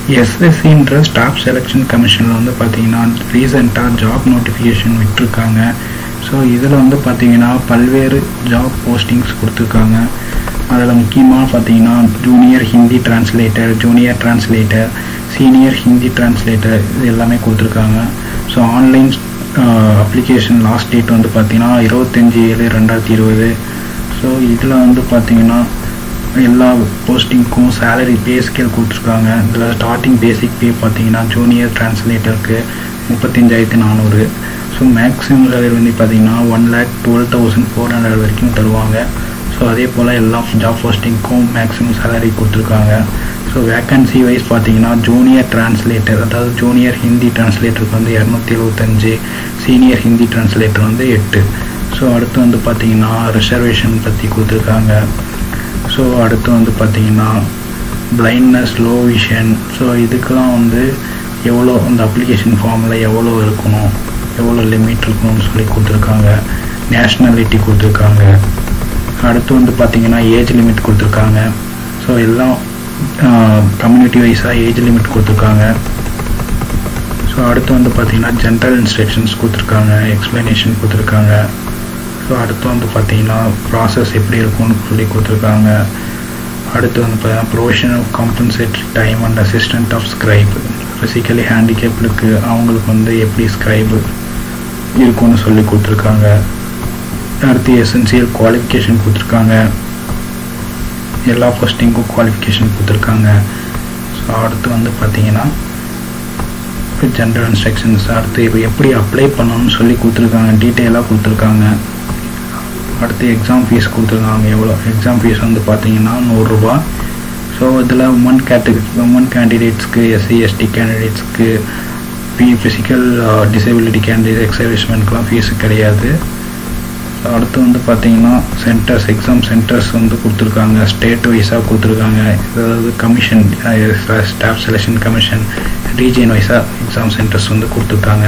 எஸ்எஸ்சின்ற staff selection கமிஷனில் வந்து பார்த்தீங்கன்னா ரீசெண்டாக ஜாப் நோட்டிஃபிகேஷன் விட்டுருக்காங்க ஸோ இதில் வந்து பார்த்தீங்கன்னா பல்வேறு ஜாப் போஸ்டிங்ஸ் கொடுத்துருக்காங்க அதில் முக்கியமாக பார்த்தீங்கன்னா junior Hindi translator junior translator senior Hindi translator இது எல்லாமே கொடுத்துருக்காங்க so online application last date வந்து பார்த்தீங்கன்னா இருபத்தஞ்சி ஏழு ரெண்டாயிரத்தி இருபது ஸோ இதில் வந்து பார்த்தீங்கன்னா எல்லா போஸ்டிங்க்கும் சேலரி பே ஸ்கேல் கொடுத்துருக்காங்க இதில் ஸ்டார்டிங் பேசிக் பே பார்த்தீங்கன்னா ஜூனியர் டிரான்ஸ்லேட்டருக்கு முப்பத்தஞ்சாயிரத்தி நானூறு ஸோ மேக்ஸிமம் சேலரி வந்து பார்த்தீங்கன்னா one lakh twelve thousand four hundred வரைக்கும் தருவாங்க ஸோ அதே போல் எல்லா ஜாப் போஸ்டிங்க்கும் மேக்ஸிமம் சேலரி கொடுத்துருக்காங்க ஸோ வேக்கன்சி வைஸ் பார்த்தீங்கன்னா ஜூனியர் டிரான்ஸ்லேட்டர் அதாவது ஜூனியர் ஹிந்தி டிரான்ஸ்லேட்டருக்கு வந்து இரநூத்தி எழுபத்தஞ்சு சீனியர் ஹிந்தி டிரான்ஸ்லேட்டர் வந்து எட்டு ஸோ அடுத்து வந்து பார்த்தீங்கன்னா ரிசர்வேஷன் பற்றி கொடுத்துருக்காங்க ஸோ அடுத்து வந்து பார்த்தீங்கன்னா பிளைண்ட்னஸ் லோ விஷன் ஸோ இதுக்கெலாம் வந்து எவ்வளோ அந்த அப்ளிகேஷன் ஃபார்மில் எவ்வளோ இருக்கணும் எவ்வளோ லிமிட் இருக்கணும்னு சொல்லி கொடுத்துருக்காங்க நேஷ்னாலிட்டி கொடுத்துருக்காங்க அடுத்து வந்து பார்த்தீங்கன்னா ஏஜ் லிமிட் கொடுத்துருக்காங்க ஸோ எல்லாம் கம்யூனிட்டி வைஸாக ஏஜ் லிமிட் கொடுத்துருக்காங்க ஸோ அடுத்து வந்து பார்த்தீங்கன்னா ஜென்ரல் இன்ஸ்ட்ரக்ஷன்ஸ் கொடுத்துருக்காங்க எக்ஸ்ப்ளனேஷன் கொடுத்துருக்காங்க ஸோ அடுத்து வந்து பார்த்தீங்கன்னா ப்ராசஸ் எப்படி இருக்கும்னு சொல்லி கொடுத்துருக்காங்க அடுத்து வந்து பார்த்தீங்கன்னா professional compensatory time and assistant of scribe physically ஹேண்டிகேப்டுக்கு அவங்களுக்கு வந்து எப்படி ஸ்க்ரைபு இருக்கும்னு சொல்லி கொடுத்துருக்காங்க அடுத்து எசென்சியல் குவாலிஃபிகேஷன் கொடுத்துருக்காங்க எல்லா போஸ்டிங்க்கும் குவாலிஃபிகேஷன் கொடுத்துருக்காங்க ஸோ அடுத்து வந்து பார்த்தீங்கன்னா ஜென்ரல் இன்ஸ்ட்ரக்ஷன்ஸ் அடுத்து இப்போ எப்படி அப்ளை பண்ணணும்னு சொல்லி கொடுத்துருக்காங்க டீட்டெயிலாக கொடுத்துருக்காங்க அடுத்து எக்ஸாம் ஃபீஸ் கொடுத்துருக்காங்க எவ்வளோ எக்ஸாம் ஃபீஸ் வந்து பார்த்தீங்கன்னா நூறுரூபா ஸோ இதில் உமன் கேட்டகரி உமன் கேண்டிடேட்ஸ்க்கு எஸ்சி எஸ்டி கேண்டிடேட்ஸ்க்கு பி ஃபிசிக்கல் டிசபிலிட்டி கேண்டிடேட் எக்ஸர்விஸ்மெண்ட்க்குலாம் ஃபீஸு கிடையாது அடுத்து வந்து பார்த்தீங்கன்னா சென்டர்ஸ் எக்ஸாம் சென்டர்ஸ் வந்து கொடுத்துருக்காங்க ஸ்டேட் வைஸாக கொடுத்துருக்காங்க அதாவது commission staff selection commission region வைஸாக எக்ஸாம் சென்டர்ஸ் வந்து கொடுத்துருக்காங்க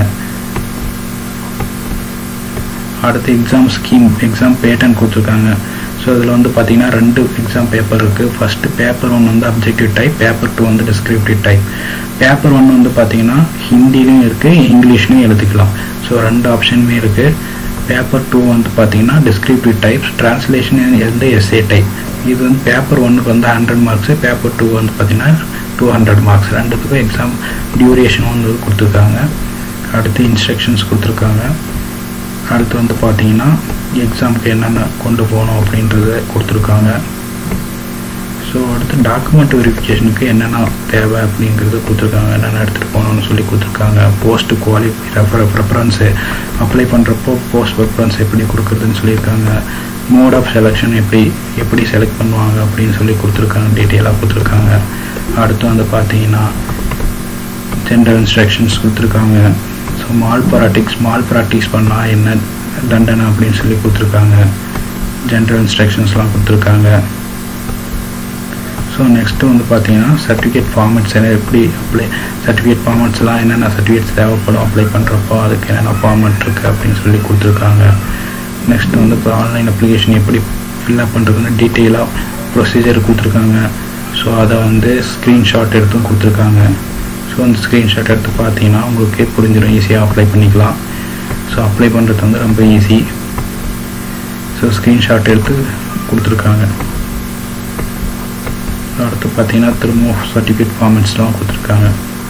அடுத்து எக்ஸாம் ஸ்கீம் எக்ஸாம் பேட்டர்ன் கொடுத்துருக்காங்க ஸோ இதில் வந்து பார்த்தீங்கன்னா ரெண்டு எக்ஸாம் பேப்பர் இருக்குது ஃபஸ்ட்டு பேப்பர் ஒன் வந்து அப்ஜெக்டிவ் டைப் பேப்பர் டூ வந்து டிஸ்கிரிப்டிவ் டைப் பேப்பர் ஒன் வந்து பார்த்தீங்கன்னா ஹிந்திலையும் இருக்குது இங்கிலீஷ்லையும் எழுதிக்கலாம் ஸோ ரெண்டு ஆப்ஷனுமே இருக்குது பேப்பர் டூ வந்து பார்த்தீங்கன்னா டிஸ்கிரிப்டிவ் டைப்ஸ் டிரான்ஸ்லேஷன் வந்து எஸ்ஏ டைப் இது வந்து பேப்பர் ஒன்றுக்கு வந்து ஹண்ட்ரட் மார்க்ஸு பேப்பர் டூ வந்து பார்த்தீங்கன்னா டூ ஹண்ட்ரட் மார்க்ஸ் ரெண்டுத்துக்கும் எக்ஸாம் டியூரேஷன் வந்து கொடுத்துருக்காங்க அடுத்து இன்ஸ்ட்ரக்ஷன்ஸ் கொடுத்துருக்காங்க அடுத்து வந்து பார்த்தீங்கன்னா எக்ஸாமுக்கு என்னென்ன கொண்டு போகணும் அப்படின்றத கொடுத்துருக்காங்க ஸோ அடுத்து டாக்குமெண்ட் வெரிஃபிகேஷனுக்கு என்னென்ன தேவை அப்படிங்கிறது கொடுத்துருக்காங்க என்னென்ன எடுத்துகிட்டு போகணும்னு சொல்லி கொடுத்துருக்காங்க post qualify refer preference apply பண்ணுறப்போ போஸ்ட் ப்ரிஃபரன்ஸ் எப்படி கொடுக்குறதுன்னு சொல்லியிருக்காங்க மோட் ஆஃப் செலெக்ஷன் எப்படி எப்படி செலக்ட் பண்ணுவாங்க அப்படின்னு சொல்லி கொடுத்துருக்காங்க டீட்டெயிலாக கொடுத்துருக்காங்க அடுத்து வந்து பார்த்தீங்கன்னா ஜென்ரல் இன்ஸ்ட்ரக்ஷன்ஸ் கொடுத்துருக்காங்க so malpractice malpractice பண்ணால் என்ன தண்டனை அப்படின்னு சொல்லி கொடுத்துருக்காங்க ஜென்ரல் இன்ஸ்ட்ரக்ஷன்ஸ்லாம் கொடுத்துருக்காங்க ஸோ நெக்ஸ்ட்டு வந்து பார்த்தீங்கன்னா சர்டிஃபிகேட் ஃபார்மெட்ஸ் என்ன எப்படி அப்ளை சர்டிஃபிகேட் ஃபார்மெட்ஸ்லாம் என்னென்ன சர்டிஃபிகேட்ஸ் தேவைப்படும் அப்ளை பண்ணுறப்போ அதுக்கு என்னென்ன ஃபார்மெட் இருக்குது அப்படின்னு சொல்லி கொடுத்துருக்காங்க நெக்ஸ்ட் வந்து இப்போ ஆன்லைன் அப்ளிகேஷன் எப்படி ஃபில்அப் பண்ணுறதுன்னு டீட்டெயிலாக ப்ரொசீஜர் கொடுத்துருக்காங்க ஸோ அதை வந்து ஸ்க்ரீன்ஷாட் எடுத்தும் கொடுத்துருக்காங்க ஸோ அந்த ஸ்க்ரீன்ஷாட் எடுத்து பார்த்தீங்கன்னா உங்களுக்கே புரிஞ்சிடும் ஈஸியாக அப்ளை பண்ணிக்கலாம் ஸோ அப்ளை பண்ணுறது வந்து ரொம்ப ஈஸி ஸோ ஸ்க்ரீன்ஷாட் எடுத்து கொடுத்துருக்காங்க அடுத்து பார்த்தீங்கன்னா திரும்ப சர்டிஃபிகேட் ஃபார்மெட்ஸ்லாம் கொடுத்துருக்காங்க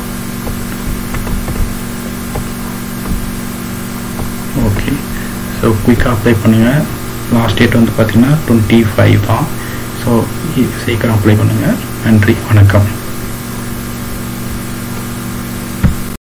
ஓகே ஸோ குயிக்காக அப்ளை பண்ணுங்கள் லாஸ்ட் டேட் வந்து பார்த்தீங்கன்னா டுவெண்ட்டி ஃபைவ் தான் ஸோ சீக்கிரம் அப்ளை பண்ணுங்கள் நன்றி வணக்கம்